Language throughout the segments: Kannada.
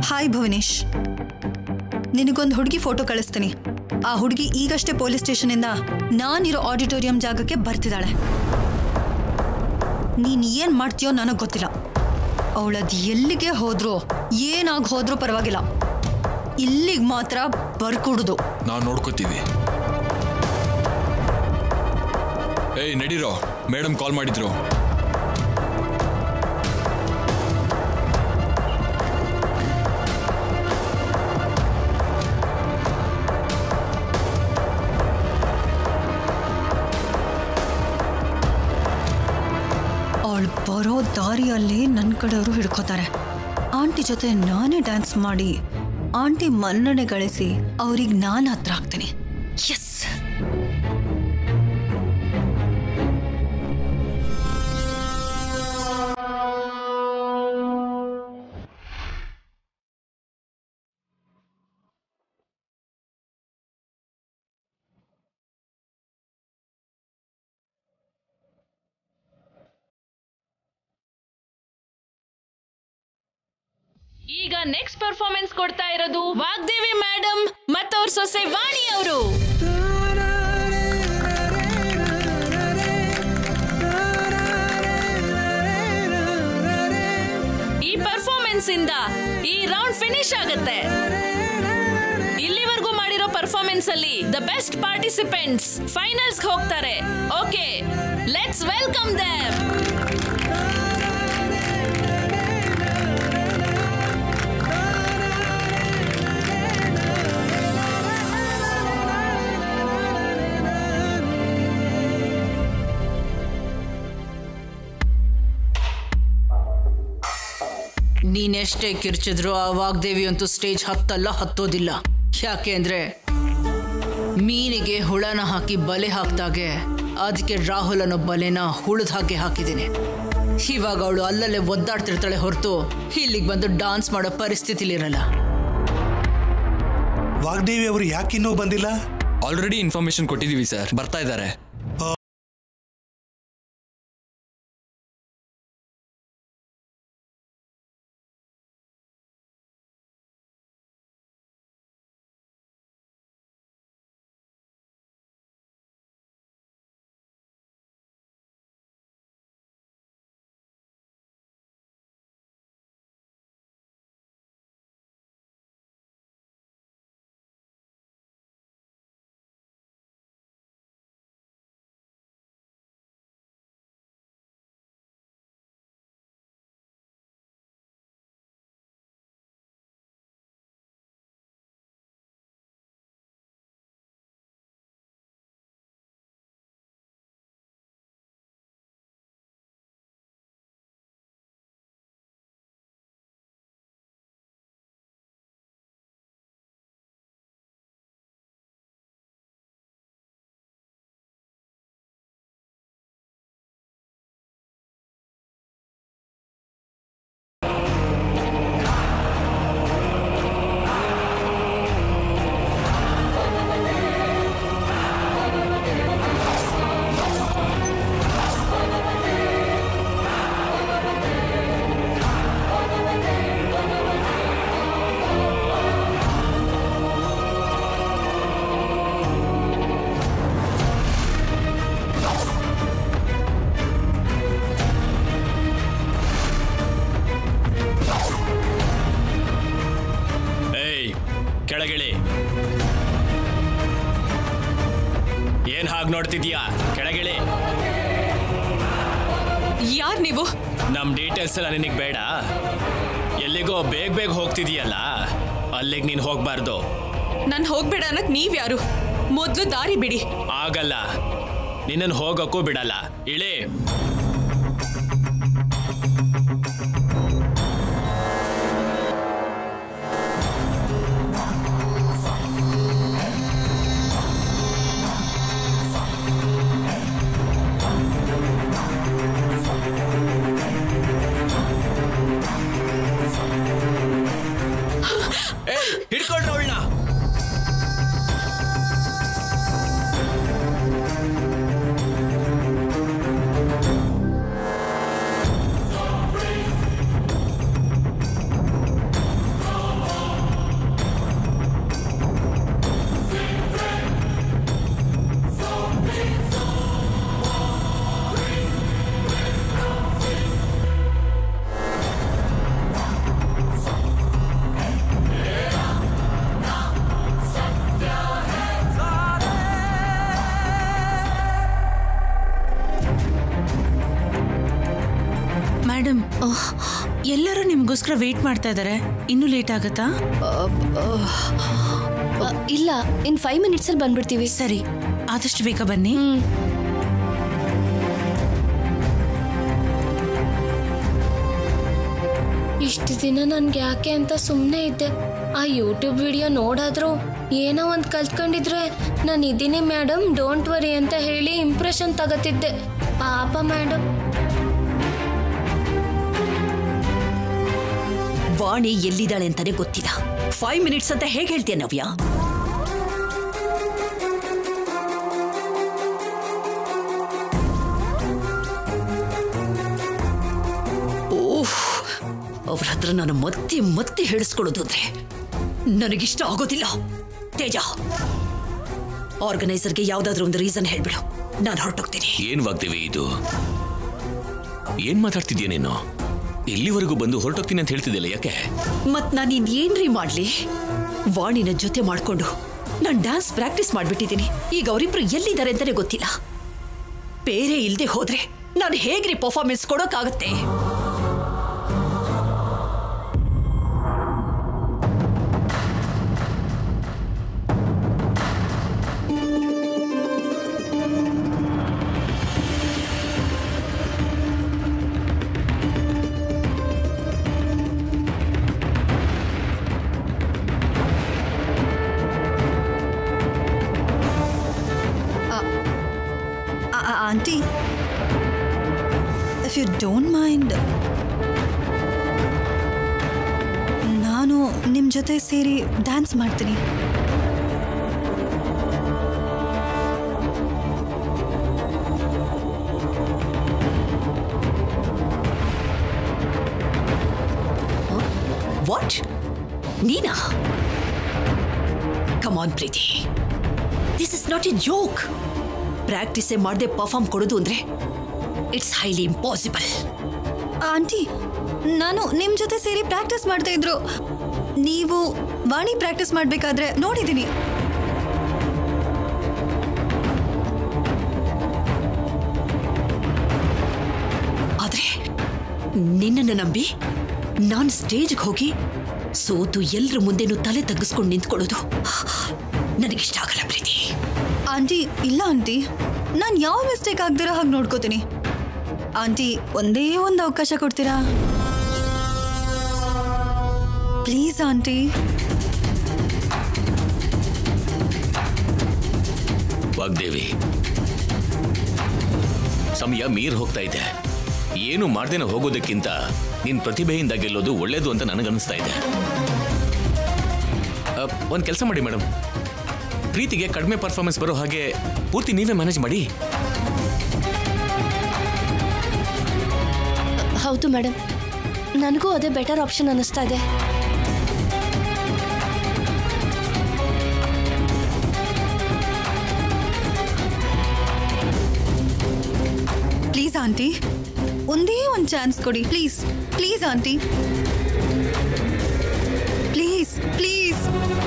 ಹಾಯ್ ಭುವನೇಶ್ ನಿನಗೊಂದು ಹುಡುಗಿ ಫೋಟೋ ಕಳಿಸ್ತೀನಿ ಆ ಹುಡುಗಿ ಈಗಷ್ಟೇ ಪೊಲೀಸ್ ಸ್ಟೇಷನಿಂದ ನಾನಿರೋ ಆಡಿಟೋರಿಯಂ ಜಾಗಕ್ಕೆ ಬರ್ತಿದ್ದಾಳೆ ನೀನು ಏನು ಮಾಡ್ತೀಯೋ ನನಗೆ ಗೊತ್ತಿಲ್ಲ ಅವಳದು ಎಲ್ಲಿಗೆ ಹೋದ್ರೂ ಏನಾಗಿ ಹೋದ್ರೂ ಪರವಾಗಿಲ್ಲ ಇಲ್ಲಿಗೆ ಮಾತ್ರ ಬರ್ಕೊಡುದು ನಾವು ನೋಡ್ಕೋತೀವಿ ಏಯ್ ನಡೀರೋ ಮೇಡಮ್ ಕಾಲ್ ಮಾಡಿದ್ರು ಅವಳು ಬರೋ ದಾರಿಯಲ್ಲಿ ನನ್ನ ಕಡೆಯವರು ಹಿಡ್ಕೋತಾರೆ ಆಂಟಿ ಜೊತೆ ನಾನೇ ಡ್ಯಾನ್ಸ್ ಮಾಡಿ ಆಂಟಿ ಮನ್ನಣೆ ಗಳಿಸಿ ಅವ್ರಿಗೆ ನಾನು ಹತ್ರ ಆಗ್ತೀನಿ ಎಸ್ ಈಗ ನೆಕ್ಸ್ಟ್ ಪರ್ಫಾರ್ಮೆನ್ಸ್ ಕೊಡ್ತಾ ಇರೋದು ವಾಗ್ದೇವಿ ಮೇಡಮ್ ಮತ್ತವ್ರ ಸೊಸೆ ವಾಣಿ ಅವರು ಈ ಪರ್ಫಾರ್ಮೆನ್ಸ್ ಇಂದ ಈ ರೌಂಡ್ ಫಿನಿಶ್ ಆಗುತ್ತೆ ಇಲ್ಲಿವರೆಗೂ ಮಾಡಿರೋ ಪರ್ಫಾರ್ಮೆನ್ಸ್ ಅಲ್ಲಿ ದ ಬೆಸ್ಟ್ ಪಾರ್ಟಿಸಿಪೆಂಟ್ಸ್ ಫೈನಲ್ಸ್ ಹೋಗ್ತಾರೆ ಓಕೆ ಲೆಟ್ಸ್ ವೆಲ್ಕಮ್ ದಮ್ ನೀನೆಷ್ಟೇ ಕಿರ್ಚಿದ್ರು ಆ ವಾಗ್ದೇವಿ ಅಂತೂ ಸ್ಟೇಜ್ ಹತ್ತಲ್ಲ ಹತ್ತೋದಿಲ್ಲ ಯಾಕೆ ಅಂದ್ರೆ ಮೀನಿಗೆ ಹುಳನ ಹಾಕಿ ಬಲೆ ಹಾಕ್ದಾಗೆ ಅದಕ್ಕೆ ರಾಹುಲ್ ಅನ್ನೋ ಬಲೆನ ಹುಳದ ಹಾಕಿ ಹಾಕಿದ್ದೀನಿ ಇವಾಗ ಅವಳು ಅಲ್ಲಲ್ಲೇ ಒದ್ದಾಡ್ತಿರ್ತಾಳೆ ಹೊರತು ಇಲ್ಲಿಗೆ ಬಂದು ಡಾನ್ಸ್ ಮಾಡೋ ಪರಿಸ್ಥಿತಿಲಿರಲ್ಲ ವಾಗ್ದೇವಿ ಅವರು ಯಾಕಿನ್ನೂ ಬಂದಿಲ್ಲ ಆಲ್ರೆಡಿ ಇನ್ಫಾರ್ಮೇಶನ್ ಕೊಟ್ಟಿದ್ದೀವಿ ಸರ್ ಬರ್ತಾ ಇದ್ದಾರೆ ಏಯ್ ಕೆಳಗಿಳಿ ಏನ್ ಹಾಗೆ ನೋಡ್ತಿದ್ಯಾ ಕೆಳಗಿಳಿ ಯಾರ್ ನೀವು ನಮ್ ಡೀಟೇಲ್ಸ್ ಎಲ್ಲ ನಿನಗೆ ಬೇಡ ಎಲ್ಲಿಗೋ ಬೇಗ ಬೇಗ ಹೋಗ್ತಿದೀಯಲ್ಲ ಅಲ್ಲಿಗೆ ನೀನು ಹೋಗ್ಬಾರ್ದು ನನ್ ಹೋಗ್ಬೇಡ ಅನ್ನಕ್ ನೀವ್ ಯಾರು ಮೊದ್ಲು ದಾರಿ ಬಿಡಿ ಆಗಲ್ಲ ನಿನ್ನನ್ನು ಹೋಗಕ್ಕೂ ಬಿಡಲ್ಲ ಇಳಿ ಏಯ್ ಹಿಡ್ಕೊಳ್ರಿ ಅವಳನ್ನ ಎಲ್ಲರೂ ನಿಮ್ಗೋಸ್ಕರ ವೇಟ್ ಮಾಡ್ತಾ ಇದ್ದಾರೆ ಇನ್ನೂ ಲೇಟ್ ಆಗತ್ತಾ ಅ, ಇಲ್ಲ ಇನ್ ಫೈವ್ ಮಿನಿಟ್ಸ್ ಅಲ್ಲಿ ಬಂದ್ಬಿಡ್ತೀವಿ ಸರಿ ಆದಷ್ಟು ಬೇಗ ಬನ್ನಿ ಇಷ್ಟು ದಿನ ನನ್ಗೆ ಯಾಕೆ ಅಂತ ಸುಮ್ಮನೆ ಇದ್ದೆ ಆ ಯೂಟ್ಯೂಬ್ ವಿಡಿಯೋ ನೋಡಾದ್ರೂ ಏನೋ ಒಂದು ಕಲ್ತ್ಕೊಂಡಿದ್ರೆ ನಾನು ಇದೀನಿ ಮೇಡಮ್ ಡೋಂಟ್ ವರಿ ಅಂತ ಹೇಳಿ ಇಂಪ್ರೆಷನ್ ತಗತಿದ್ದೆ ಪಾಪ ಮೇಡಮ್ ವಾಣಿ ಎಲ್ಲಿದ್ದಾಳೆ ಅಂತಾನೆ ಗೊತ್ತಿಲ್ಲ ಫೈವ್ ಮಿನಿಟ್ಸ್ ಅಂತ ಹೇಗೆ ಹೇಳ್ತೀಯ ನವ್ಯ ಓಹ್ ಅವ್ರ ಹತ್ರ ನಾನು ಮತ್ತೆ ಮತ್ತೆ ಹೇಳಿಸ್ಕೊಳ್ಳೋದು ಅಂದ್ರೆ ನನಗಿಷ್ಟ ಆಗೋದಿಲ್ಲ ತೇಜ ಆರ್ಗನೈಸರ್ಗೆ ಯಾವ್ದಾದ್ರೂ ಒಂದು ರೀಸನ್ ಹೇಳ್ಬಿಡು ನಾನು ಹೊರಟೋಗ್ತೀನಿ ಏನ್ ವಾಗ್ದೇವಿ ಇದು ಏನ್ ಮಾತಾಡ್ತಿದ್ಯಾ ನೀನು ಇಲ್ಲಿವರೆಗೂ ಬಂದು ಹೊರಟೋಗ್ತೀನಿ ಅಂತ ಹೇಳ್ತಿದ್ದಿಲ್ಲ ಯಾಕೆ ಮತ್ ನಾನು ಏನ್ರಿ ಮಾಡ್ಲಿ ವಾಣಿನ ಜೊತೆ ಮಾಡ್ಕೊಂಡು ನಾನು ಡ್ಯಾನ್ಸ್ ಪ್ರಾಕ್ಟೀಸ್ ಮಾಡ್ಬಿಟ್ಟಿದ್ದೀನಿ ಈಗ ಅವರಿಬ್ರು ಎಲ್ಲಿದ್ದಾರೆ ಅಂತಾನೆ ಗೊತ್ತಿಲ್ಲ ಬೇರೆ ಇಲ್ದೆ ಹೋದ್ರೆ ನಾನು ಹೇಗ್ರಿ ಪರ್ಫಾರ್ಮೆನ್ಸ್ ಕೊಡೋಕ್ಕಾಗತ್ತೆ aunty if you don't mind ನಾನು ನಿಮ್ಮ ಜೊತೆ ಸೇರಿ ಡ್ಯಾನ್ಸ್ ಮಾಡ್ತೀನಿ ವಾಟ್ ನೀನಾ come on Preethi this is not a joke ಪ್ರಾಕ್ಟೀಸೇ ಮಾಡದೆ ಪರ್ಫಾರ್ಮ್ ಕೊಡೋದು ಅಂದ್ರೆ ಇಟ್ಸ್ ಹೈಲಿ ಇಂಪಾಸಿಬಲ್ ಆಂಟಿ ನಾನು ನಿಮ್ಮ ಜೊತೆ ಸೇರಿ ಪ್ರಾಕ್ಟೀಸ್ ಮಾಡ್ತಾ ಇದ್ರು ನೀವು ವಾಣಿ ಪ್ರಾಕ್ಟೀಸ್ ಮಾಡಬೇಕಾದ್ರೆ ನೋಡಿದ್ದೀನಿ ಆದ್ರೆ ನಿನ್ನನ್ನು ನಂಬಿ ನಾನು ಸ್ಟೇಜ್ಗೆ ಹೋಗಿ ಸೋತು ಎಲ್ರ ಮುಂದೆನೂ ತಲೆ ತಗ್ಗಿಸ್ಕೊಂಡು ನಿಂತ್ಕೊಳ್ಳೋದು ನನಗಿಷ್ಟ ಆಗಲ್ಲ ಪ್ರೀತಿ ಆಂಟಿ ಇಲ್ಲ ಆಂಟಿ ನಾನು ಯಾವ ಮಿಸ್ಟೇಕ್ ಆಗ್ದಿರೋ ಹಾಗೆ ನೋಡ್ಕೋತೀನಿ ಆಂಟಿ ಒಂದೇ ಒಂದು ಅವಕಾಶ ಕೊಡ್ತೀರಾ ಪ್ಲೀಸ್ ಆಂಟಿ ವಾಗ್ದೇವಿ ಸಮಯ ಮೀರ್ ಹೋಗ್ತಾ ಇದೆ ಏನು ಮಾಡ್ದೇನೆ ಹೋಗೋದಕ್ಕಿಂತ ನಿನ್ ಪ್ರತಿಭೆಯಿಂದ ಗೆಲ್ಲೋದು ಒಳ್ಳೇದು ಅಂತ ನನಗನ್ನಿಸ್ತಾ ಇದೆ ಒಂದು ಕೆಲಸ ಮಾಡಿ ಮೇಡಮ್ ಪ್ರೀತಿಗೆ ಕಡಿಮೆ ಪರ್ಫಾರ್ಮೆನ್ಸ್ ಬರೋ ಹಾಗೆ ಪೂರ್ತಿ ನೀವೇ ಮ್ಯಾನೇಜ್ ಮಾಡಿ ಹೌದು ಮೇಡಮ್ ನನಗೂ ಅದೇ ಬೆಟರ್ ಆಪ್ಷನ್ ಅನ್ನಿಸ್ತಾ ಇದೆ ಪ್ಲೀಸ್ ಆಂಟಿ ಒಂದೇ ಒಂದು ಚಾನ್ಸ್ ಕೊಡಿ please please aunty please please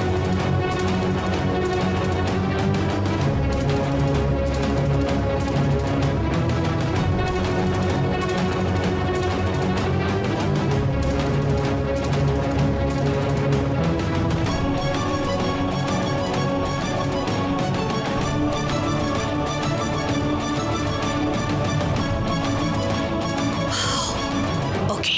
okay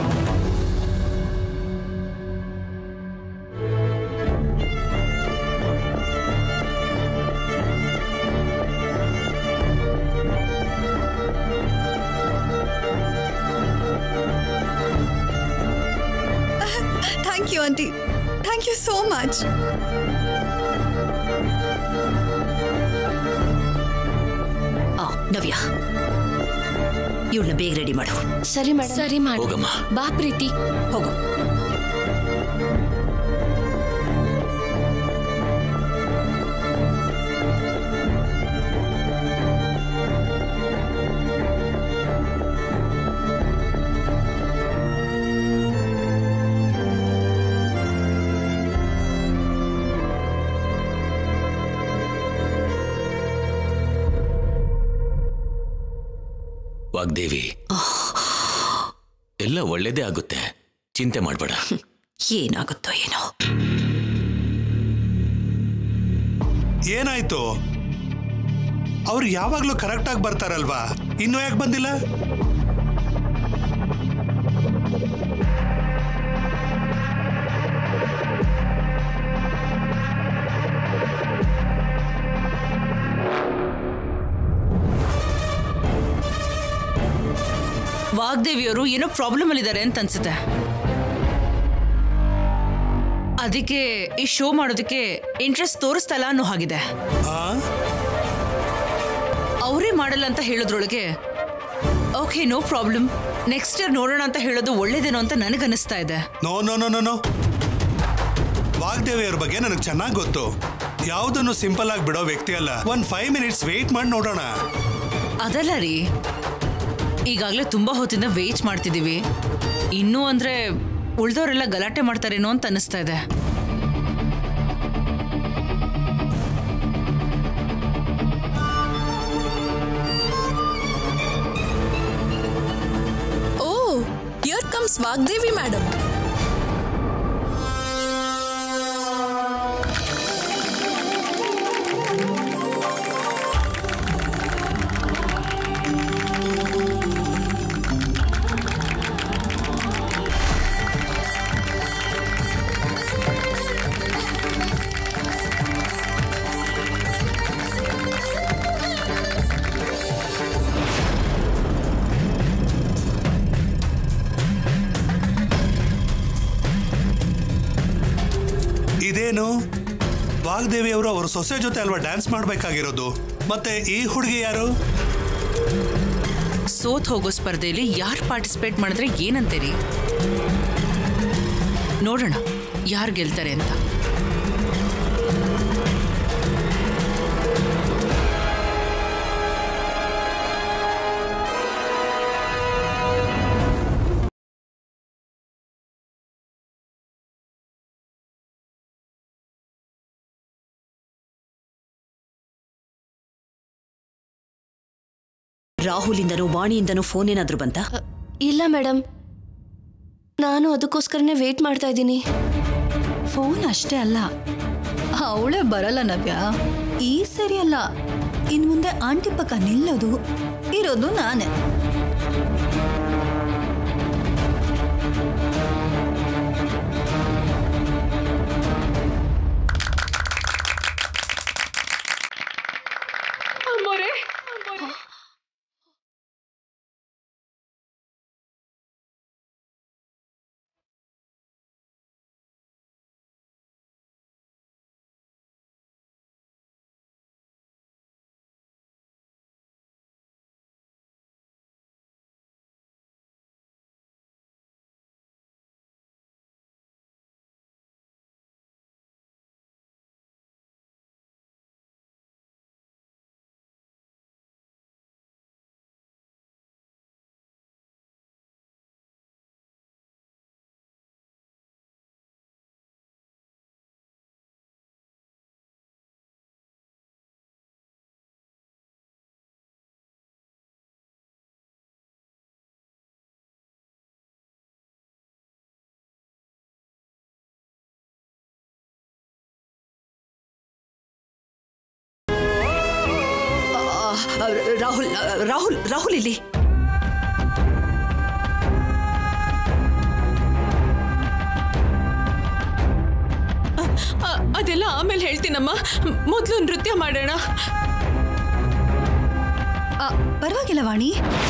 thank you aunty thank you so much ಆ ನವ್ಯ ಇವಳನ್ನ ಬೇಗ ರೆಡಿ ಮಾಡು ಸರಿ ಮೇಡಮ್ ಸರಿ ಮಾಡಿ ಹೋಗಮ್ಮ ಬಾ ಪ್ರೀತಿ ಹೋಗು ವಾಗ್ದೇವಿ ಎಲ್ಲ ಒಳ್ಳೇದೇ ಆಗುತ್ತೆ ಚಿಂತೆ ಮಾಡಬೇಡ ಏನಾಗುತ್ತೋ ಏನೋ ಏನಾಯ್ತು ಅವ್ರು ಯಾವಾಗ್ಲೂ ಕರೆಕ್ಟಾಗಿ ಬರ್ತಾರಲ್ವಾ ಇನ್ನೂ ಯಾಕೆ ಬಂದಿಲ್ಲ ವಾಗ್ದೇವಿಯವರು ಏನೋ ಪ್ರಾಬ್ಲಮ್ ಅಲ್ಲಿದ್ದಾರೆ ಅಂತ ಅನ್ಸುತ್ತೆ ಅದಕ್ಕೆ ಈ ಶೋ ಮಾಡೋದಕ್ಕೆ ಇಂಟ್ರೆಸ್ಟ್ ತೋರಿಸ್ತಲ್ಲ ಅನ್ನೋ ಹಾಗಿದೆ ಆ ಅವರೇ ಮಾಡಲ್ಲ ಅಂತ ಹೇಳೋದ್ರೊಳಗೆ okay no problem next year ನೋಡೋಣ ಅಂತ ಹೇಳೋದು ಒಳ್ಳೇದೇನೋ ಅಂತ ನನಗನ್ನಿಸ್ತಾ ಇದೆ no no no no no ವಾಗ್ದೇವಿಯವ್ರ ಬಗ್ಗೆ ನನಗೆ ಚೆನ್ನಾಗಿ ಗೊತ್ತು ಯಾವುದನ್ನು ಸಿಂಪಲ್ ಆಗಿ ಬಿಡೋ ವ್ಯಕ್ತಿ ಅಲ್ಲ ಒಂದ್ ಫೈವ್ ಮಿನಿಟ್ಸ್ ವೇಟ್ ಮಾಡಿ ನೋಡೋಣ ಅದಲ್ಲ ರೀ ಈಗಾಗಲೇ ತುಂಬಾ ಹೊತ್ತಿಂದ ವೇಟ್ ಮಾಡ್ತಿದ್ದೀವಿ ಇನ್ನೂ ಅಂದ್ರೆ ಉಳ್ದವರೆಲ್ಲ ಗಲಾಟೆ ಮಾಡ್ತಾರೇನೋ ಅಂತ ಅನಿಸ್ತಾ ಇದೆ oh here comes Vagdevi madam ಇದೇನು ವಾಗ್ದೇವಿ ಅವರು ಅವ್ರ ಸೊಸೆ ಜೊತೆ ಅಲ್ವಾ ಡ್ಯಾನ್ಸ್ ಮಾಡ್ಬೇಕಾಗಿರೋದು ಮತ್ತೆ ಈ ಹುಡುಗಿ ಯಾರು ಸೋತ್ ಹೋಗೋ ಸ್ಪರ್ಧೆಯಲ್ಲಿ ಯಾರು ಪಾರ್ಟಿಸಿಪೇಟ್ ಮಾಡಿದ್ರೆ ಏನಂತೀರಿ ನೋಡೋಣ ಯಾರು ಗೆಲ್ತಾರೆ ಅಂತ ರಾಹುಲಿಂದನೋ ವಾಣಿಯಿಂದನೋ ಫೋನ್ ಏನಾದ್ರೂ ಬಂತ ಇಲ್ಲ ಮೇಡಮ್ ನಾನು ಅದಕ್ಕೋಸ್ಕರನೇ ವೇಟ್ ಮಾಡ್ತಾ ಇದ್ದೀನಿ ಫೋನ್ ಅಷ್ಟೇ ಅಲ್ಲ ಅವಳೇ ಬರಲ್ಲ ನವ್ಯ ಈ ಸರಿ ಅಲ್ಲ ಇನ್ ಮುಂದೆ ಆಂಟಿ ಪಕ್ಕ ನಿಲ್ಲೋದು ಇರೋದು ನಾನೇ ಆ, ರಾಹುಲ್ ಆ, ರಾಹುಲ್ ರಾಹುಲ್ ಇಲ್ಲಿ ಅದೆಲ್ಲ ಆಮೇಲೆ ಹೇಳ್ತೀನಮ್ಮ ಮೊದಲು ನೃತ್ಯ ಮಾಡೋಣ ಆ, ಪರವಾಗಿಲ್ಲ ವಾಣಿ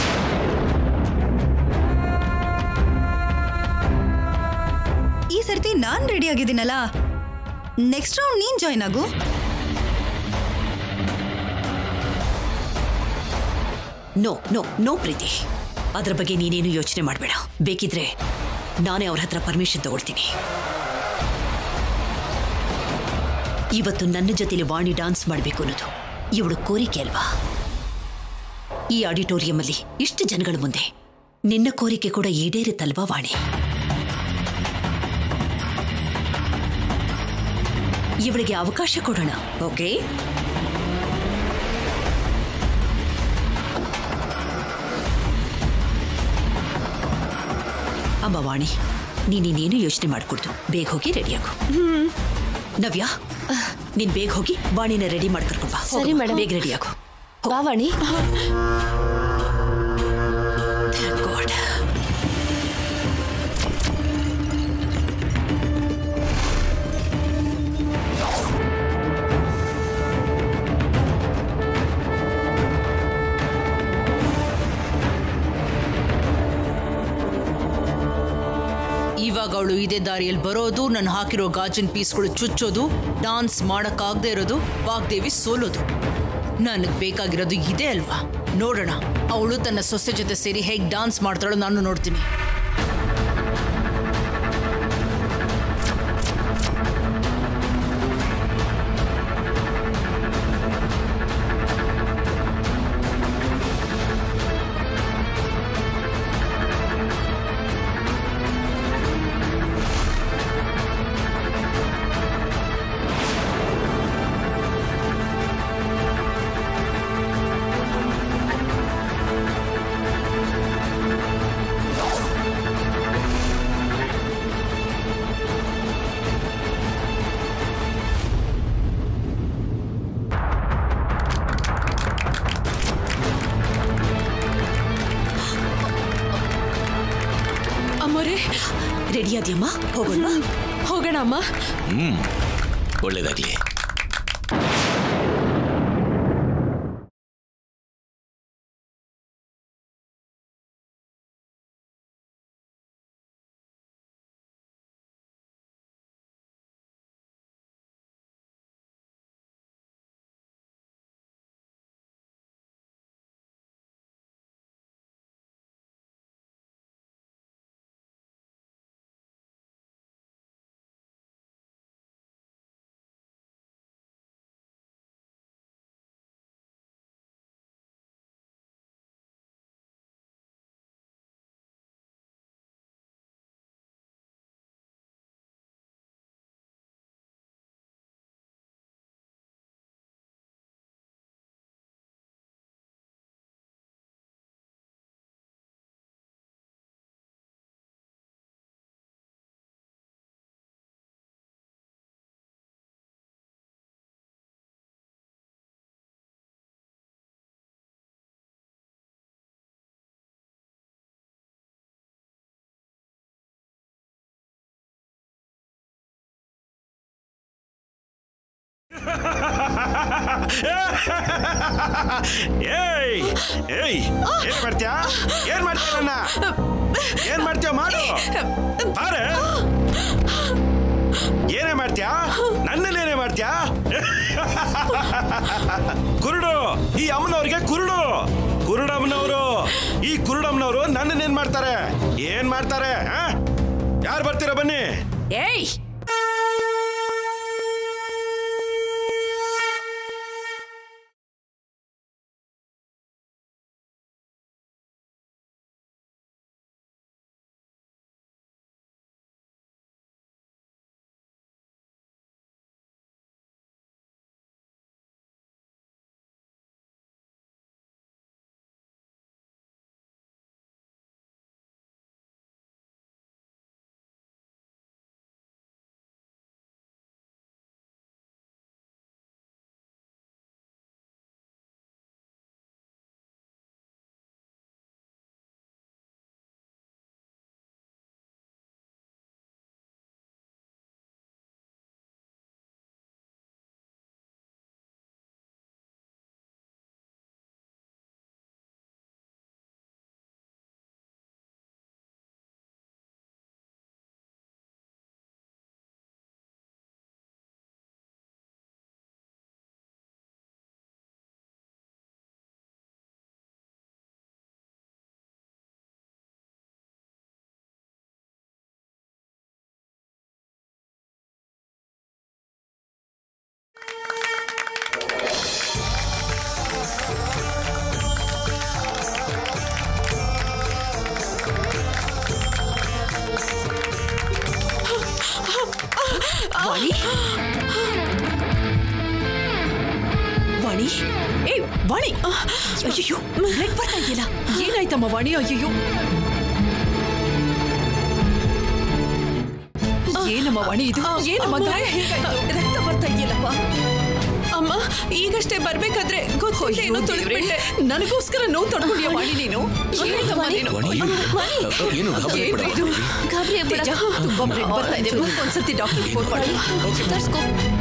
ಈ ಸರ್ತಿ ನಾನ್ ರೆಡಿ ಆಗಿದ್ದೀನಲ್ಲ ನೆಕ್ಸ್ಟ್ ರೌಂಡ್ ನೀನ್ ಜಾಯ್ನ್ ಆಗು ನೋ ನೋ ನೋ ಪ್ರೀತಿ ಅದ್ರ ಬಗ್ಗೆ ನೀನೇನು ಯೋಚನೆ ಮಾಡಬೇಡ ಬೇಕಿದ್ರೆ ನಾನೇ ಅವ್ರ ಹತ್ರ ಪರ್ಮಿಷನ್ ತಗೊಳ್ತೀನಿ ಇವತ್ತು ನನ್ನ ಜೊತೆಲಿ ವಾಣಿ ಡಾನ್ಸ್ ಮಾಡಬೇಕು ಅನ್ನೋದು ಇವಳು ಕೋರಿಕೆ ಅಲ್ವಾ ಈ ಆಡಿಟೋರಿಯಂ ಅಲ್ಲಿ ಇಷ್ಟು ಜನಗಳ ಮುಂದೆ ನಿನ್ನ ಕೋರಿಕೆ ಕೂಡ ಈಡೇರುತ್ತಲ್ವಾ ವಾಣಿ ಇವಳಿಗೆ ಅವಕಾಶ ಕೊಡೋಣ ಓಕೆ ಅಮ್ಮ ವಾಣಿ ನೀನೇನು ಯೋಚನೆ ಮಾಡ್ಕೊಡ್ತು ಬೇಗ ಹೋಗಿ ರೆಡಿ ಆಗು ನವ್ಯ ನೀನ್ ಬೇಗ ಹೋಗಿ ವಾಣಿನ ರೆಡಿ ಮಾಡಿ ಕರ್ಕೊಂಡ್ ಬಾ ಹೋಗು. ಸರಿ, madam. ಬೇಗ ರೆಡಿ ಆಗು ಬಾ ವಾಣಿ Thank God. ಇವಾಗ ಅವಳು ಇದೇ ದಾರಿಯಲ್ಲಿ ಬರೋದು ನಾನು ಹಾಕಿರೋ ಗಾಜಿನ ಪೀಸ್ಗಳು ಚುಚ್ಚೋದು ಡಾನ್ಸ್ ಮಾಡಕ್ಕಾಗದೆ ಇರೋದು ವಾಗ್ದೇವಿ ಸೋಲೋದು ನನಗೆ ಬೇಕಾಗಿರೋದು ಇದೇ ಅಲ್ವಾ ನೋಡೋಣ ಅವಳು ತನ್ನ ಸೊಸೆ ಜೊತೆ ಸೇರಿ ಹೇಗೆ ಡಾನ್ಸ್ ಮಾಡ್ತಾಳೋ ನಾನು ನೋಡ್ತೀನಿ ಅಮ್ಮರೇ ರೆಡಿ ಆದ್ಯಮ್ಮ ಹೋಗೋಣ ಹೋಗೋಣ ಅಮ್ಮ ಹ್ಮ್ ಒಳ್ಳೇದಾಗ್ಲಿ ಏಯ್ ಏಯ್ ಏನ್ ಮಾಡ್ತೀಯ ಏನ್ ಮಾಡ್ತೀಯ ನನ್ನ ಏನ್ ಮಾಡ್ತೀಯ ಮಾಡು ಬಾರೆ ಏನೇ ಮಾಡ್ತೀಯ ನನ್ನಲ್ಲಿ ಏನೇ ಮಾಡ್ತೀಯ ಕುರುಡು ಈ ಅಮ್ಮನವ್ರಿಗೆ ಕುರುಡು ಕುರುಡಮ್ಮನವರು ಈ ಕುರುಡಮ್ಮನವರು ನನ್ನನ್ನೇನ್ ಮಾಡ್ತಾರೆ ಏನ್ ಮಾಡ್ತಾರೆ ಯಾರು ಬರ್ತೀರಾ ಬನ್ನಿ ಏಯ್ ವಾಣಿ ವಾಣಿ ಏ ವಾಣಿ ಅಯ್ಯೋ ಬ್ಲಡ್ ಬರ್ತಾ ಇದೆಯಲ್ಲ ಏನಾಯ್ತಮ್ಮ ವಾಣಿ ಅಯ್ಯೋ ಏನಮ್ಮ ವಾಣಿ ಇದು ಏನಮ್ಮ ಗಾಯ ಹೇಗಾಯ್ತು? ರಕ್ತ ಬರ್ತಾ ಇದೆಯಲ್ಲಪ್ಪ ಅಮ್ಮ ಈಗಷ್ಟೇ ಬರ್ಬೇಕಾದ್ರೆ ಗೊತ್ತಿಲ್ಲ ಏನೋ ತುಳಿದ್ಬಿಟ್ಟೆ ನನಗೋಸ್ಕರ ನೋವು ತಡ್ಕೊಂಡಿಯ ವಾಣಿ ನೀನು ಏನಮ್ಮ ನೀನು ವಾಣಿ, ಏನು ಗಾಬರಿ ಏನು ಪಡಬೇಡ. ಇದು? ಗಾಬರಿ ಆಗ್ಬೇಡ. ತುಂಬಾ ಬ್ಲಡ್ ಬರ್ತಾ ಇದೆ ಮುಂದೆ ಒಂದ್ಸತಿ ಡಾಕ್ಟರ್ ಫೋನ್ ಮಾಡಿ ತರ್ಸ್ಕೊ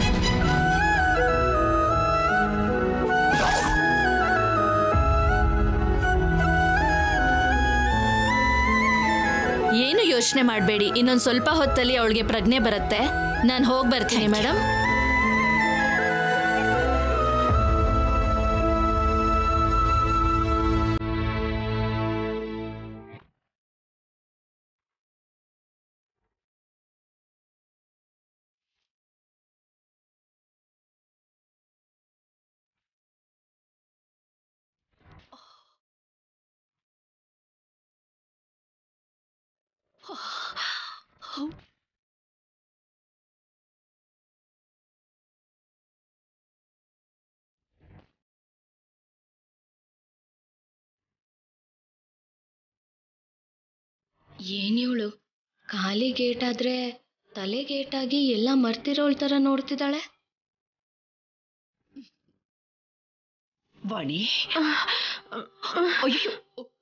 ಏನು ಯೋಚನೆ ಮಾಡಬೇಡಿ ಇನ್ನೊಂದು ಸ್ವಲ್ಪ ಹೊತ್ತಲ್ಲಿ ಅವಳಿಗೆ ಪ್ರಜ್ಞೆ ಬರುತ್ತೆ ನಾನು ಹೋಗಿ ಬರ್ತೀನಿ ಮೇಡಮ್ ಏನಿವಳು ಖಾಲಿ ಗೇಟ್ ಆದ್ರೆ ತಲೆ ಗೇಟ್ ಆಗಿ ಎಲ್ಲ ಮರ್ತಿರೋಳ್ ತರ ನೋಡ್ತಿದ್ದಾಳೆ ವಾಣಿ ಅಯ್ಯೋ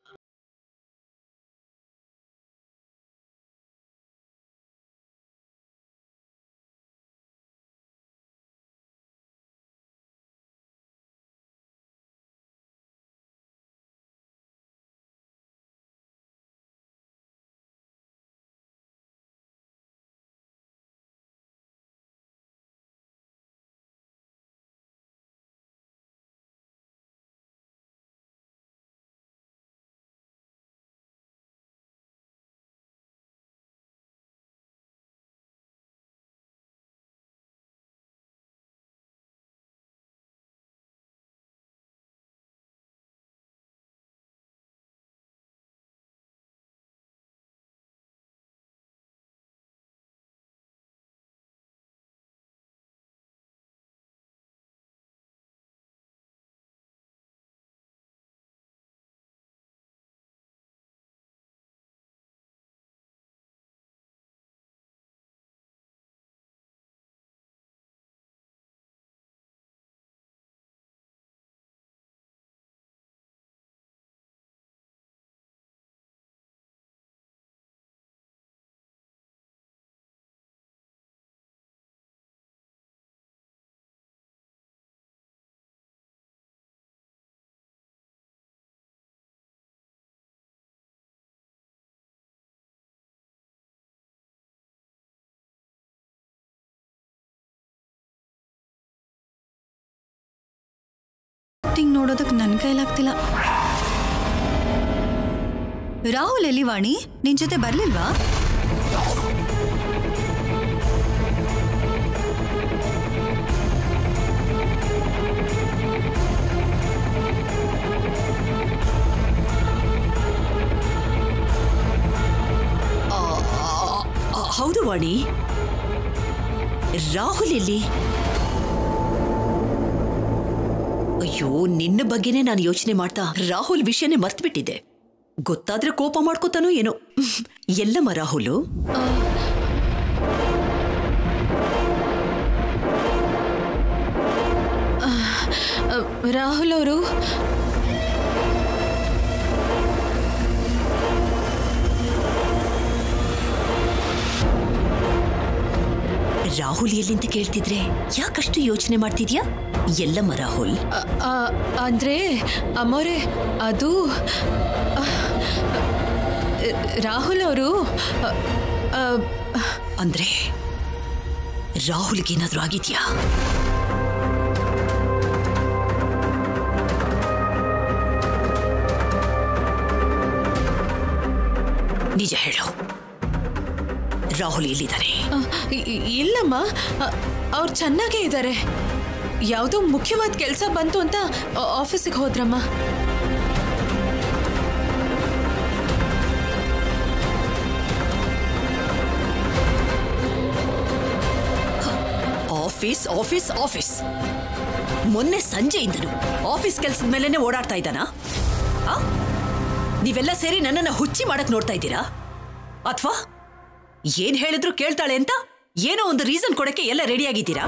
ಆಕ್ಟಿಂಗ್ ನೋಡೋದಕ್ಕೆ ನನ್ನ ಕೈಲಾಗ್ತಿಲ್ಲ ರಾಹುಲ್ ಎಲ್ಲಿ ವಾಣಿ ನಿನ್ ಜೊತೆ ಬರ್ಲಿಲ್ವಾ ಆ, ಹೌದು ವಾಣಿ ರಾಹುಲ್ ಎಲ್ಲಿ ಅಯ್ಯೋ ನಿನ್ನ ಬಗ್ಗೆನೇ ನಾನು ಯೋಚನೆ ಮಾಡ್ತಾ ರಾಹುಲ್ ವಿಷಯನೇ ಮರ್ತ್ಬಿಟ್ಟಿದ್ದೆ ಗೊತ್ತಾದ್ರೆ ಕೋಪ ಮಾಡ್ಕೋತಾನೋ ಏನೋ ಎಲ್ಲಮ್ಮ ರಾಹುಲು ರಾಹುಲ್ ಅವರು ರಾಹುಲ್ ಎಲ್ಲಿಂತ ಕೇಳ್ತಿದ್ರೆ ಯಾಕಷ್ಟು ಯೋಚನೆ ಮಾಡ್ತಿದ್ಯಾ ಎಲ್ಲಮ್ಮ ರಾಹುಲ್ ಅಂದ್ರೆ ಅಮ್ಮೋರೆ ಅದು ಆ, ರಾಹುಲ್ ಅವರು ಅಂದ್ರೆ ರಾಹುಲ್ಗೇನಾದ್ರೂ ಆಗಿದ್ಯಾ ನಿಜ ಹೇಳು ರಾಹುಲ್ ಎಲ್ಲಿದ್ದಾನೆ ಇಲ್ಲಮ್ಮ ಅವ್ರು ಚೆನ್ನಾಗೇ ಇದ್ದಾರೆ ಯಾವುದೋ ಮುಖ್ಯವಾದ ಕೆಲಸ ಬಂತು ಅಂತ ಆಫೀಸಿಗೆ ಹೋದ್ರಮ್ಮ ಆಫೀಸ್ ಆಫೀಸ್ ಆಫೀಸ್ ಮೊನ್ನೆ ಸಂಜೆಯಿಂದನು ಆಫೀಸ್ ಕೆಲಸದ ಮೇಲೆನೆ ಓಡಾಡ್ತಾ ಇದ್ದಾನಾ ಆ? ನೀವೆಲ್ಲ ಸೇರಿ ನನ್ನನ್ನ ಹುಚ್ಚಿ ಮಾಡಕ್ ನೋಡ್ತಾ ಇದ್ದೀರಾ ಅಥವಾ ಏನ್ ಹೇಳಿದ್ರು ಕೇಳ್ತಾಳೆ ಅಂತ ಏನೋ ಒಂದು ರೀಸನ್ ಕೊಡಕ್ಕೆ ಎಲ್ಲ ರೆಡಿ ಆಗಿದ್ದೀರಾ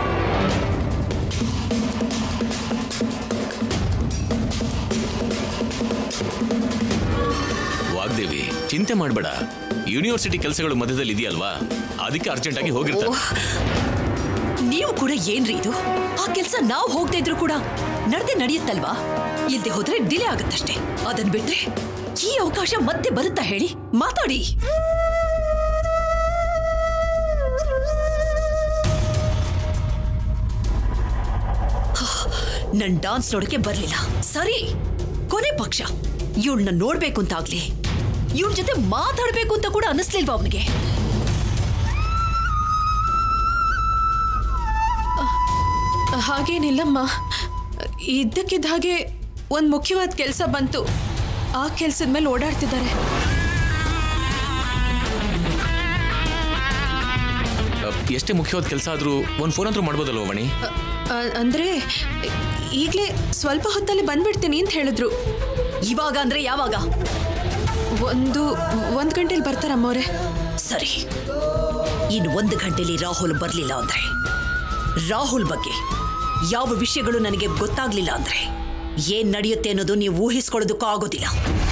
ವಾಗ್ದೇವಿ ಚಿಂತೆ ಮಾಡಬೇಡ ಯೂನಿವರ್ಸಿಟಿ ಕೆಲಸಗಳು ಮಧ್ಯದಲ್ಲಿ ಇದೆಯಲ್ವಾ ಅದಕ್ಕೆ ಅರ್ಜೆಂಟ್ ಆಗಿ ಹೋಗಿರ್ತಾರೆ ನೀವು ಕೂಡ ಏನ್ರಿ ಇದು ಆ ಕೆಲ್ಸ ನಾವು ಹೋಗದೆ ಇದ್ರು ಕೂಡ ನಡ್ದೆ ನಡೆಯುತ್ತಲ್ವಾ ಇಲ್ದೆ ಹೋದ್ರೆ ಡಿಲೇ ಆಗುತ್ತಷ್ಟೇ ಅದನ್ ಬಿಟ್ರೆ ಈ ಅವಕಾಶ ಮತ್ತೆ ಬರುತ್ತಾ ಹೇಳಿ ಮಾತಾಡಿ ನನ್ ಡಾನ್ಸ್ ನೋಡಕ್ಕೆ ಬರ್ಲಿಲ್ಲ ಸರಿ ಕೊನೆ ಪಕ್ಷ ಇವಳನ್ನ ನೋಡ್ಬೇಕು ಅಂತ ಆಗ್ಲಿ ಇವಳ ಜೊತೆ ಮಾತಾಡ್ಬೇಕು ಅಂತ ಕೂಡ ಅನಿಸ್ಲಿಲ್ವಾ ಅವನಿಗೆ ಹಾಗೇನಿಲ್ಲಮ್ಮ ಇದ್ದಕ್ಕಿದ್ದ ಹಾಗೆ ಒಂದು ಮುಖ್ಯವಾದ ಕೆಲಸ ಬಂತು ಆ ಕೆಲಸದ ಮೇಲೆ ಓಡಾಡ್ತಿದ್ದಾರೆ ಎಷ್ಟೇ ಮುಖ್ಯವಾದ ಕೆಲಸ ಆದ್ರೂ ಒಂದು ಫೋನ್ ಅಂತೂ ಮಾಡ್ಬೋದಲ್ವ ವಾಣಿ ಅ- ಅಂದ್ರೆ ಈಗಲೇ ಸ್ವಲ್ಪ ಹೊತ್ತಲ್ಲಿ ಬಂದ್ಬಿಡ್ತೀನಿ ಅಂತ ಹೇಳಿದ್ರು ಇವಾಗ ಅಂದ್ರೆ ಯಾವಾಗ ಒಂದು ಒಂದ್ ಗಂಟೆಲಿ ಬರ್ತಾರಮ್ಮವ್ರೆ ಸರಿ ಇನ್ನು ಒಂದು ಗಂಟೆಲಿ ರಾಹುಲ್ ಬರಲಿಲ್ಲ ಅಂದ್ರೆ ರಾಹುಲ್ ಬಗ್ಗೆ ಯಾವ ವಿಷಯಗಳು ನನಗೆ ಗೊತ್ತಾಗ್ಲಿಲ್ಲ ಅಂದ್ರೆ ಏನ್ ನಡೆಯುತ್ತೆ ಅನ್ನೋದು ನೀವು ಊಹಿಸ್ಕೊಳ್ಳೋದಕ್ಕೂ ಆಗೋದಿಲ್ಲ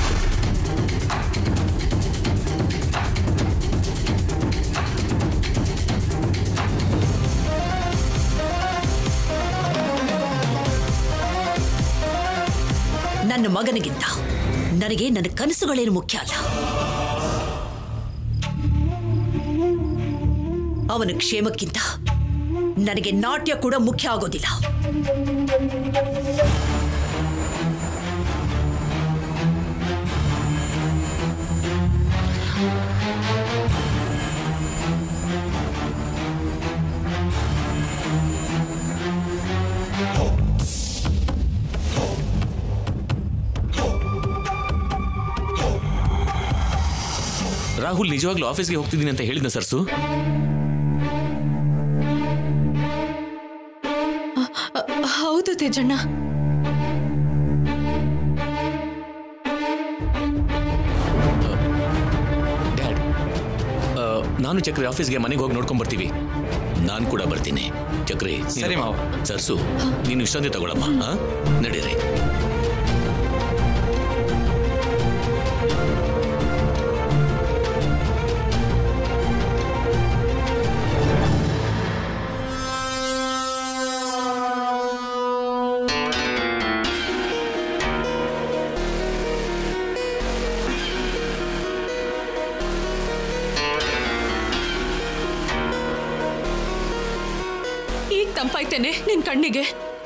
ನನ್ನ ಮಗನಿಗಿಂತ ನನಗೆ ನನ್ನ ಕನಸುಗಳೇನು ಮುಖ್ಯ ಅಲ್ಲ ಅವನ ಕ್ಷೇಮಕ್ಕಿಂತ ನನಗೆ ನಾಟ್ಯ ಕೂಡ ಮುಖ್ಯ ಆಗೋದಿಲ್ಲ ರಾಹುಲ್ ನಿಜವಾಗ್ಲೂ ಆಫೀಸ್ಗೆ ಹೋಗ್ತಿದ್ದೀನಿ ಅಂತ ಹೇಳಿದ್ನ ಸರ್ಸು ಅ- ಹೌದು ತೇಜಣ್ಣ ಡ್ಯಾಡ್ ಆ, ನಾನು ಚಕ್ರಿ ಆಫೀಸ್ಗೆ ಮನೆಗೆ ಹೋಗಿ ನೋಡ್ಕೊಂಡ್ ಬರ್ತೀವಿ ನಾನು ಕೂಡ ಬರ್ತೀನಿ ಚಕ್ರಿ ಸರಿ, ಮಾವ. ಸರ್ಸು ನೀನು ವಿಶ್ರಾಂತಿ ತಗೊಳಮ್ಮ ಆ? ನಡೀರಿ ಈಗ ತಂಪಾಯ್ತೇನೆ ನಿನ್ ಕಣ್ಣಿಗೆ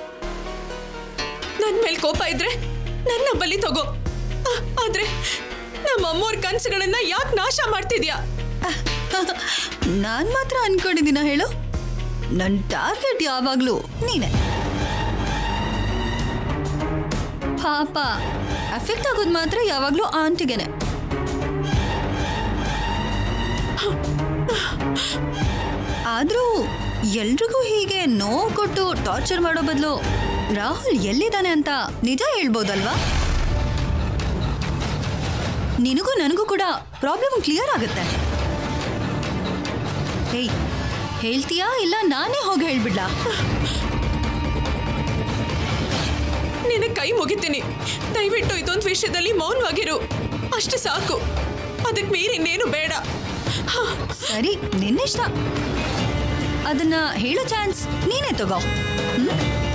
ನನ್ ಮೇಲ್ ಕೋಪ ಇದ್ರೆ ನನ್ನ ಬಲಿ ತಗೋ ಆ- ಆದ್ರೆ ನಮ್ಮ ಅಮ್ಮೋರ್ ಕನ್ಸುಗಳನ್ನ ಯಾಕೆ ನಾಶ ಮಾಡ್ತಿದ್ಯಾ ನಾನ್ ಮಾತ್ರ ಅನ್ಕೊಂಡಿದ್ದೀನ ಹೇಳು ನನ್ನ ಟಾರ್ಗೆಟ್ ಯಾವಾಗ್ಲೂ ನೀನೆ ಪಾಪ ಅಫೆಕ್ಟ್ ಆಗೋದು ಮಾತ್ರ ಯಾವಾಗ್ಲೂ ಆಂಟಿಗೆನೆ ಆದ್ರೂ ಎಲ್ರಿಗೂ ಹೀಗೆ ನೋವು ಕೊಟ್ಟು ಟಾರ್ಚರ್ ಮಾಡೋ ಬದಲು ರಾಹುಲ್ ಎಲ್ಲಿದ್ದಾನೆ ಅಂತ ನಿಜ ಹೇಳ್ಬೋದಲ್ವಾ ನಿನಗೂ ನನಗೂ ಕೂಡ ಪ್ರಾಬ್ಲಮ್ ಕ್ಲಿಯರ್ ಆಗುತ್ತೆ ಹೇಯ್ ಹೇಳ್ತೀಯಾ ಇಲ್ಲ ನಾನೇ ಹೋಗಿ ಹೇಳ್ಬಿಡ್ಲಾ ನಿನ್ನ ಕೈ ಮುಗಿತೀನಿ ದಯವಿಟ್ಟು ಇದೊಂದು ವಿಷಯದಲ್ಲಿ ಮೌನವಾಗಿರು ಅಷ್ಟು ಸಾಕು ಅದಕ್ಕೆ ಮೀರಿ ಇನ್ನೇನು ಬೇಡ ಸರಿ ನಿನ್ನಿಷ್ಟ ಅದನ್ನ ಹೇಳೋ ಚಾನ್ಸ್ ನೀನೇ ತಗೋ ಹ್ಮ್?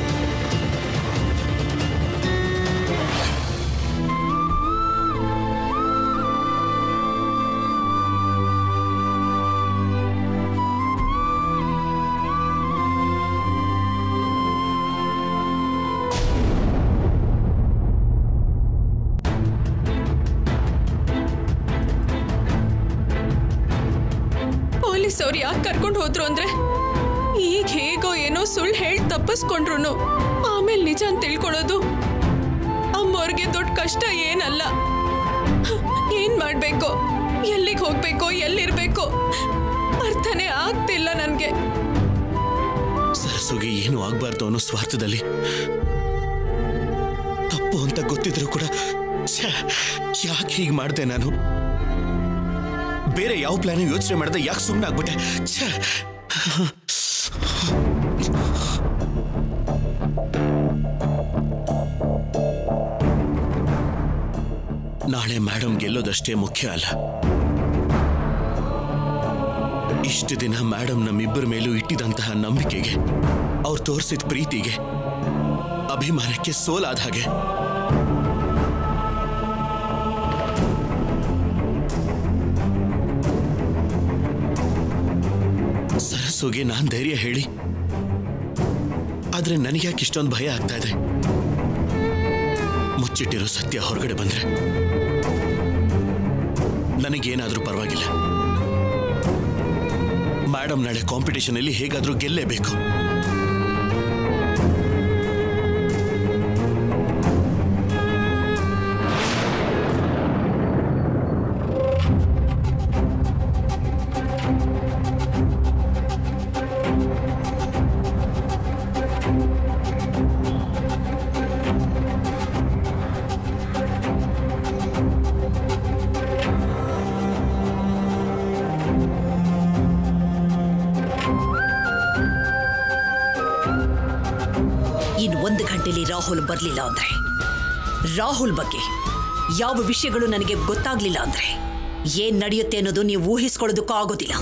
ಪೊಲೀಸ್ ಅವ್ರು ಯಾಕೆ ಕರ್ಕೊಂಡು ಹೋದ್ರು ಅಂದ್ರೆ ಈಗ ಹೇಗೋ ಏನೋ ಸುಳ್ಳು ಹೇಳಿ ತಪ್ಪಿಸ್ಕೊಂಡ್ರು ಆಮೇಲೆ ನಿಜ ಅಂತ ತಿಳ್ಕೊಳ್ಳೋದು ಅಮ್ಮವ್ರಿಗೆ ದೊಡ್ಡ ಕಷ್ಟ ಏನಲ್ಲ ಏನ್ ಮಾಡ್ಬೇಕು ಎಲ್ಲಿಗೆ ಹೋಗ್ಬೇಕು ಎಲ್ಲಿರ್ಬೇಕು ಅರ್ಥನೇ ಆಗ್ತಿಲ್ಲ ನನ್ಗೆ ಸರಸುಗೆ ಏನು ಆಗ್ಬಾರ್ದು ಅನ್ನೋ ಸ್ವಾರ್ಥದಲ್ಲಿ ತಪ್ಪು ಅಂತ ಗೊತ್ತಿದ್ರು ಕೂಡ ಯಾಕೆ ಹೀಗೆ ಮಾಡಿದೆ ನಾನು ಬೇರೆ ಯಾವ ಪ್ಲಾನ್ ಯೋಚನೆ ಮಾಡದೆ ಯಾಕೆ ಸುಮ್ಮನೆ ಆಗ್ಬಿಟ್ಟೆ ಛೆ, ನಾಳೆ ಮೇಡಮ್ ಗೆಲ್ಲೋದಷ್ಟೇ ಮುಖ್ಯ ಅಲ್ಲ ಇಷ್ಟು ದಿನ ಮೇಡಮ್ ನಮ್ಮಿಬ್ಬರ ಮೇಲೂ ಇಟ್ಟಿದಂತಹ ನಂಬಿಕೆಗೆ ಅವ್ರು ತೋರಿಸಿದ ಪ್ರೀತಿಗೆ ಅಭಿಮಾನಕ್ಕೆ ಸೋಲಾದ ಹಾಗೆ ಸರಸ್ಸುಗೆ ನಾನ್ ಧೈರ್ಯ ಹೇಳಿ ಆದ್ರೆ ನನಗ್ಯಾಕೆ ಇಷ್ಟೊಂದು ಭಯ ಆಗ್ತಾ ಇದೆ ಮುಚ್ಚಿಟ್ಟಿರೋ ಸತ್ಯ ಹೊರಗಡೆ ಬಂದ್ರೆ ನನಗೇನಾದ್ರೂ ಪರವಾಗಿಲ್ಲ ಮೇಡಮ್ ನಾಳೆ ಕಾಂಪಿಟೇಷನ್ ಅಲ್ಲಿ ಹೇಗಾದ್ರೂ ಗೆಲ್ಲೇಬೇಕು ಇನ್ ಒಂದು ಗಂಟೆಲಿ ರಾಹುಲ್ ಬರಲಿಲ್ಲ ಅಂದ್ರೆ ರಾಹುಲ್ ಬಗ್ಗೆ ಯಾವ ವಿಷಯಗಳು ನನಗೆ ಗೊತ್ತಾಗ್ಲಿಲ್ಲ ಅಂದ್ರೆ ಏನ್ ನಡೆಯುತ್ತೆ ಅನ್ನೋದು ನೀವು ಊಹಿಸ್ಕೊಳ್ಳೋದಕ್ಕೂ ಆಗೋದಿಲ್ಲ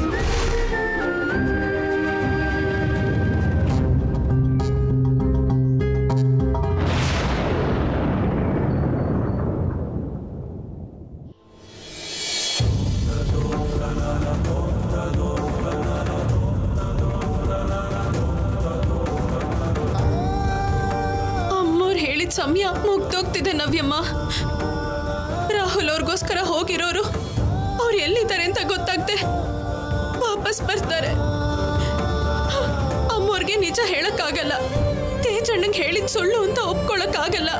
ಅಮ್ಮವ್ರು ಹೇಳಿದ ಸಮಯ ಮುಗ್ದೋಗ್ತಿದೆ ನವ್ಯಮ್ಮ ರಾಹುಲ್ ಅವ್ರಿಗೋಸ್ಕರ ಹೋಗಿರೋರು ಅವ್ರು ಎಲ್ಲಿದ್ದಾರೆ ಅಂತ ಗೊತ್ತಾಗ್ದೆ ವಾಪಸ್ ಬರ್ತಾರೆ ಅಮ್ಮವ್ರಿಗೆ ನಿಜ ಹೇಳಕ್ಕಾಗಲ್ಲ ತೇಜಣ್ಣಂಗೆ ಹೇಳಿದ ಸುಳ್ಳು ಅಂತ ಒಪ್ಕೊಳಕ್ಕಾಗಲ್ಲ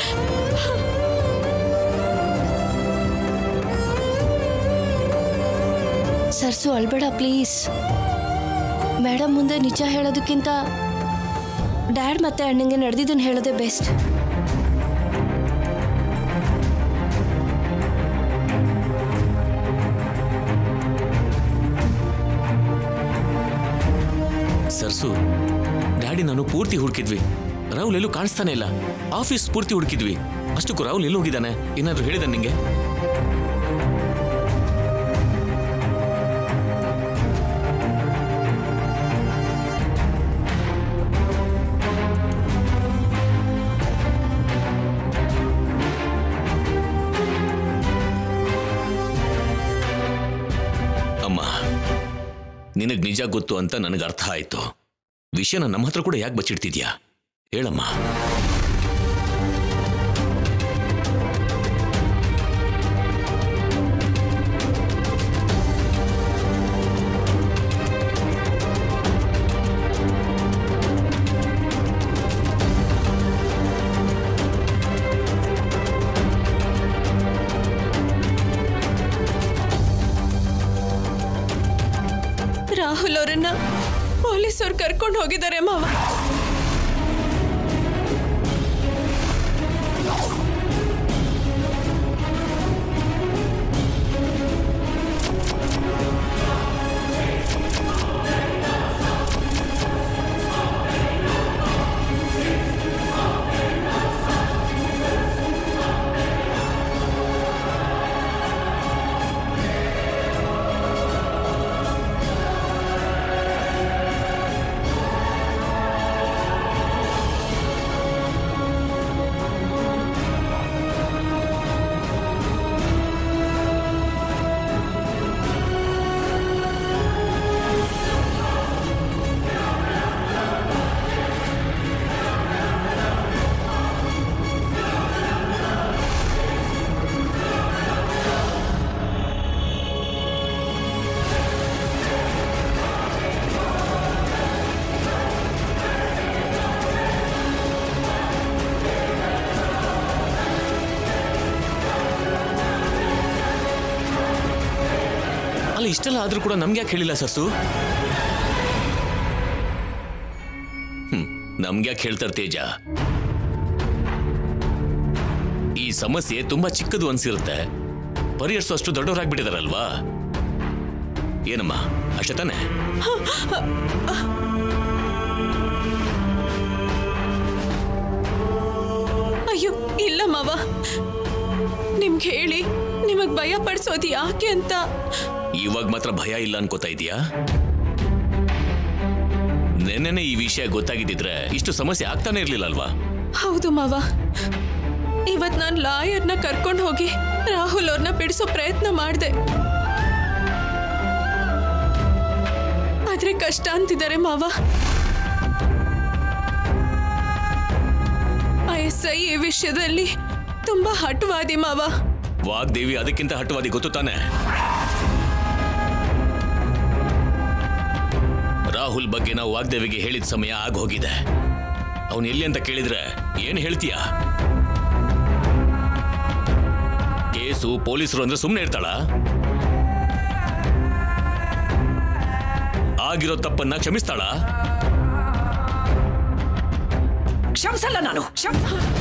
ಸರ್ಸು ಅಳ್ಬೇಡ ಪ್ಲೀಸ್ ಮೇಡಮ್ ಮುಂದೆ ನಿಜ ಹೇಳೋದಕ್ಕಿಂತ ಡ್ಯಾಡ್ ಮತ್ತೆ ಅಣ್ಣಂಗೆ ನಡೆದಿದ್ದನ್ನು ಹೇಳೋದೇ ಬೆಸ್ಟ್ ಸರ್ಸು ಡ್ಯಾಡಿ ನಾನು ಪೂರ್ತಿ ಹುಡುಕಿದ್ವಿ ರಾಹುಲ್ ಎಲ್ಲೂ ಕಾಣಿಸ್ತಾನೆ ಇಲ್ಲ ಆಫೀಸ್ ಪೂರ್ತಿ ಹುಡುಕಿದ್ವಿ ಅಷ್ಟಕ್ಕೂ ರಾಹುಲ್ ಎಲ್ಲಿ ಹೋಗಿದ್ದಾನೆ ಏನಾದ್ರು ಹೇಳಿದ ನಿಂಗೆ ಅಮ್ಮ ನಿನಗ್ ನಿಜ ಗೊತ್ತು ಅಂತ ನನಗೆ ಅರ್ಥ ಆಯ್ತು ವಿಷಯನ ನಮ್ಮ ಹತ್ರ ಕೂಡ ಯಾಕೆ ಬಚ್ಚಿಡ್ತಿದ್ಯಾ ಹೇಳಮ್ಮ ರಾಹುಲ್ ಅವರನ್ನ ಪೊಲೀಸವ್ರು ಕರ್ಕೊಂಡು ಹೋಗಿದ್ದಾರೆ ಮಾವ ಅಲ್ಲ ಇಷ್ಟೆಲ್ಲ ಆದ್ರೂ ಕೂಡ ನಮ್ಗೆ ಯಾಕೆ ಹೇಳಿಲ್ಲ ಸರ್ಸು ಹ್ಮ್ ನಮ್ಗೆ ಯಾಕೆ ಹೇಳ್ತಾರೆ ತೇಜ ಈ ಸಮಸ್ಯೆ ತುಂಬಾ ಚಿಕ್ಕದು ಅನ್ಸಿರುತ್ತೆ ಪರಿಹರಿಸೋ ಅಷ್ಟು ದೊಡ್ಡವರಾಗ್ಬಿಟ್ಟಿದಾರಲ್ವಾ ಏನಮ್ಮ ಅಷ್ಟೇ ತಾನೆ ಅಯ್ಯೋ ಇಲ್ಲ ಮಾವ ನಿಮ್ಗೆ ಹೇಳಿ ನಿಮಗ್ ಭಯ ಪಡಿಸೋದು ಯಾಕೆ ಅಂತ ಇವಾಗ ಮಾತ್ರ ಭಯ ಇಲ್ಲ ಅನ್ಕೋತಾ ಇದೀಯಾ ನೆನ್ನೆನೆ ಈ ವಿಷಯ ಗೊತ್ತಾಗಿದ್ದಿದ್ರೆ ಇಷ್ಟು ಸಮಸ್ಯೆ ಆಗ್ತಾನೆ ಇರ್ಲಿಲ್ಲಲ್ವಾ ಹೌದು ಮಾವ ಇವತ್ ನಾನ್ ಲಾಯರ್ನ ಕರ್ಕೊಂಡು ಹೋಗಿ ರಾಹುಲ್ ಅವ್ರನ್ನ ಬಿಡಿಸೋ ಪ್ರಯತ್ನ ಮಾಡಿದೆ ಆದ್ರೆ ಕಷ್ಟ ಅಂತಿದ್ದಾರೆ ಮಾವ ಆ ಎಸ್ ಐ ಈ ವಿಷಯದಲ್ಲಿ ತುಂಬಾ ಹಠವಾದಿ ಮಾವ ವಾಗ್ದೇವಿ ಅದಕ್ಕಿಂತ ಹಠವಾದಿ ಗೊತ್ತು ತಾನೆ ರಾಹುಲ್ ಬಗ್ಗೆ ನಾವು ವಾಗ್ದೇವಿಗೆ ಹೇಳಿದ ಸಮಯ ಆಗ ಹೋಗಿದೆ ಅವನು ಎಲ್ಲಿ ಅಂತ ಕೇಳಿದ್ರೆ ಏನ್ ಹೇಳ್ತೀಯ ಕೇಸು ಪೊಲೀಸರು ಅಂದ್ರೆ ಸುಮ್ಮನೆ ಇರ್ತಾಳ ಆಗಿರೋ ತಪ್ಪನ್ನ ಕ್ಷಮಿಸ್ತಾಳ ಕ್ಷಮಿಸಲ್ಲ ನಾನು ಕ್ಷಮ್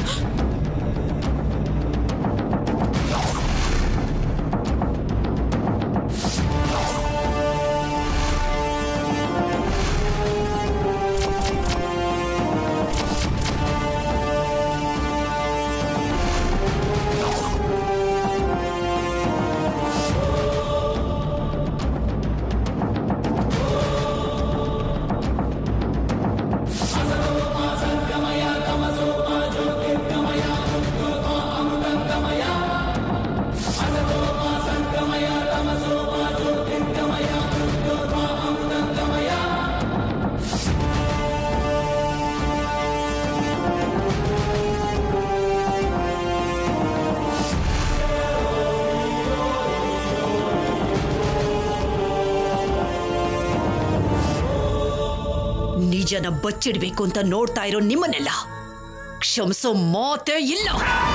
ನಿಜನ ಬಚ್ಚಿಡ್ಬೇಕು ಅಂತ ನೋಡ್ತಾ ಇರೋ ನಿಮ್ಮನ್ನೆಲ್ಲ ಕ್ಷಮಿಸೋ ಮಾತೇ ಇಲ್ಲ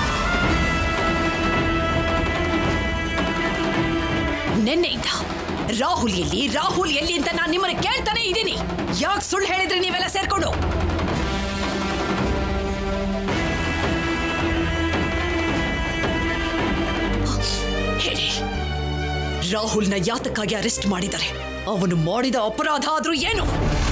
ನಿನ್ನೆಯಿಂದ ರಾಹುಲ್ ಎಲ್ಲಿ ರಾಹುಲ್ ಎಲ್ಲಿ ಅಂತ ನಾನು ನಿಮ್ಮನ್ನ ಕೇಳ್ತಾನೆ ಇದ್ದೀನಿ ಯಾಕೆ ಸುಳ್ಳು ಹೇಳಿದ್ರಿ ನೀವೆಲ್ಲ ಸೇರ್ಕೊಂಡು ಹೇಳಿ ರಾಹುಲ್ನ ಯಾತಕ್ಕಾಗಿ ಅರೆಸ್ಟ್ ಮಾಡಿದ್ದಾರೆ ಅವನು ಮಾಡಿದ ಅಪರಾಧ ಆದ್ರೂ ಏನು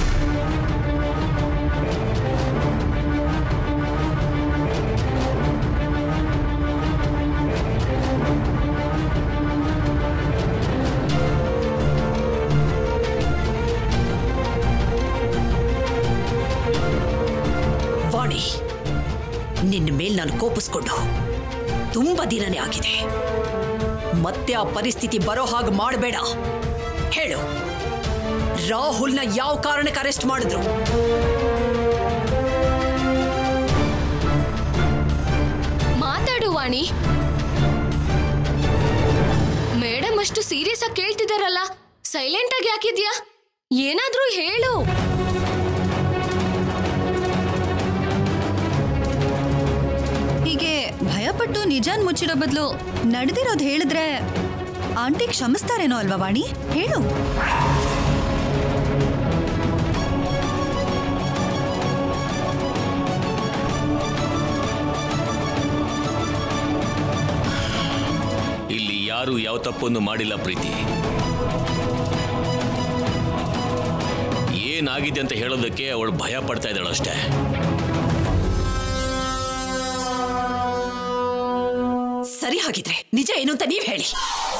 ವಾಣಿ ನಿನ್ನ ಮೇಲ್ ನಾನು ಕೋಪಿಸ್ಕೊಂಡು ತುಂಬಾ ದಿನನೇ ಆಗಿದೆ ಮತ್ತೆ ಆ ಪರಿಸ್ಥಿತಿ ಬರೋ ಹಾಗೆ ಮಾಡಬೇಡ ಹೇಳು ರಾಹುಲ್ನ ಯಾವ ಕಾರಣಕ್ಕೆ ಅರೆಸ್ಟ್ ಮಾಡಿದ್ರು ಮಾತಾಡು ವಾಣಿ ಮೇಡಮ್ ಅಷ್ಟು ಸೀರಿಯಸ್ ಆಗಿ ಕೇಳ್ತಿದಾರಲ್ಲ ಸೈಲೆಂಟ್ ಆಗಿ ಯಾಕಿದ್ಯಾ ಏನಾದ್ರೂ ಹೇಳು ಹೀಗೆ ಭಯಪಟ್ಟು ನಿಜಾನ್ ಮುಚ್ಚಿಡೋ ಬದಲು ನಡೆದಿರೋದು ಹೇಳಿದ್ರೆ ಆಂಟಿ ಕ್ಷಮಿಸ್ತಾರೇನೋ ಅಲ್ವಾ ವಾಣಿ ಹೇಳು ಇಲ್ಲಿ ಯಾರು ಯಾವ ತಪ್ಪನ್ನು ಮಾಡಿಲ್ಲ ಪ್ರೀತಿ ಏನಾಗಿದೆ ಅಂತ ಹೇಳೋದಕ್ಕೆ ಅವಳು ಭಯ ಪಡ್ತಾ ಇದ್ದಾಳು ಅಷ್ಟೇ ಸರಿ ಹಾಗಿದ್ರೆ ನಿಜ ಏನು ಅಂತ ನೀವ್ ಹೇಳಿ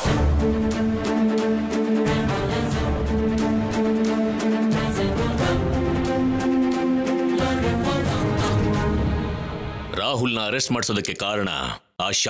ರಾಹುಲ್ನ ಅರೆಸ್ಟ್ ಮಾಡಿಸೋದಕ್ಕೆ ಕಾರಣ ಆ ಶಾ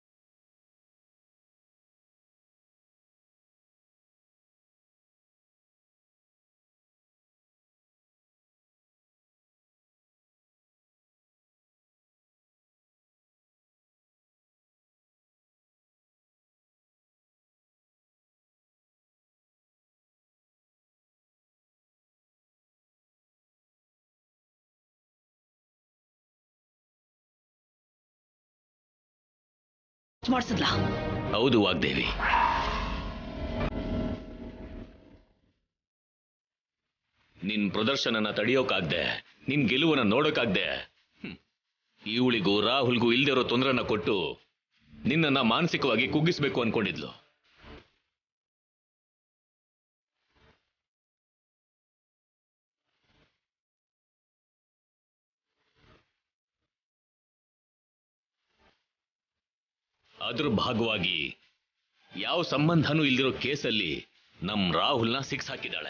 ಮಾಡಿಸಿದ್ಲಾ ಹೌದು ವಾಗ್ದೇವಿ ನಿನ್ ಪ್ರದರ್ಶನನ ತಡೆಯೋಕಾಗ್ದೆ ನಿನ್ ಗೆಲುವನ್ನ ನೋಡೋಕಾಗ್ದೆ ಹ್ಮ್. ಇವಳಿಗೂ ರಾಹುಲ್ಗೂ ಇಲ್ದಿರೋ ತೊಂದರೆನ ಕೊಟ್ಟು ನಿನ್ನನ್ನ ಮಾನಸಿಕವಾಗಿ ಕುಗ್ಗಿಸ್ಬೇಕು ಅನ್ಕೊಂಡಿದ್ಲು ಅದ್ರ ಭಾಗವಾಗಿ ಯಾವ ಸಂಬಂಧನೂ ಇಲ್ದಿರೋ ಕೇಸಲ್ಲಿ ನಮ್ ರಾಹುಲ್ನ ಸಿಕ್ಸ್ ಹಾಕಿದಾಳೆ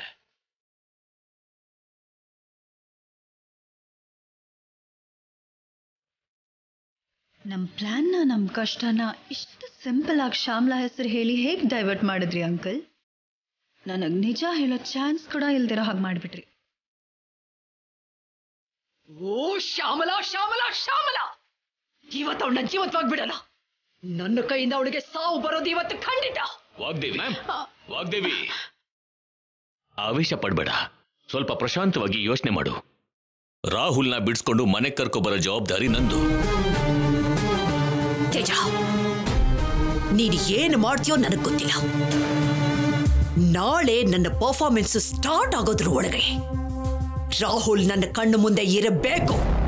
ನಮ್ಮ ಪ್ಲಾನ್ನ ನಮ್ಮ ಕಷ್ಟನ ಇಷ್ಟು ಸಿಂಪಲ್ ಆಗಿ ಶ್ಯಾಮ್ಲಾ ಹೆಸರು ಹೇಳಿ ಹೇಗೆ ಡೈವರ್ಟ್ ಮಾಡಿದ್ರಿ ಅಂಕಲ್ ನನಗೆ ನಿಜ ಹೇಳೋ ಚಾನ್ಸ್ ಕೂಡ ಇಲ್ದಿರೋ ಹಾಗೆ ಮಾಡಿಬಿಟ್ರಿ ಓ ಶ್ಯಾಮಲ ಶ್ಯಾಮಲ ಶ್ಯಾಮಲ ಇವತ್ತು ಅವಳನ್ನ ಜೀವಂತವಾಗಿ ಬಿಡಲ್ಲ ನನ್ನ ಕೈಯಿಂದ ಅವಳಿಗೆ ಸಾವು ಬರೋದು ಇವತ್ತು ಖಂಡಿತ ವಾಗ್ದೇವಿ ವಾಗ್ದೇವಿ ಆವೇಶ ಪಡ್ಬೇಡ ಸ್ವಲ್ಪ ಪ್ರಶಾಂತವಾಗಿ ಯೋಚನೆ ಮಾಡು ರಾಹುಲ್ನ ಬಿಡಿಸ್ಕೊಂಡು ಮನೆ ಕರ್ಕೊಬರೋ ಜವಾಬ್ದಾರಿ ನಂದು ತೇಜ ನೀನು ಏನು ಮಾಡ್ತೀಯೋ ನನಗೆ ಗೊತ್ತಿಲ್ಲ ನಾಳೆ ನನ್ನ ಪರ್ಫಾರ್ಮೆನ್ಸ್ ಸ್ಟಾರ್ಟ್ ಆಗೋದ್ರ ಒಳಗೆ ರಾಹುಲ್ ನನ್ನ ಕಣ್ಣು ಮುಂದೆ ಇರಬೇಕು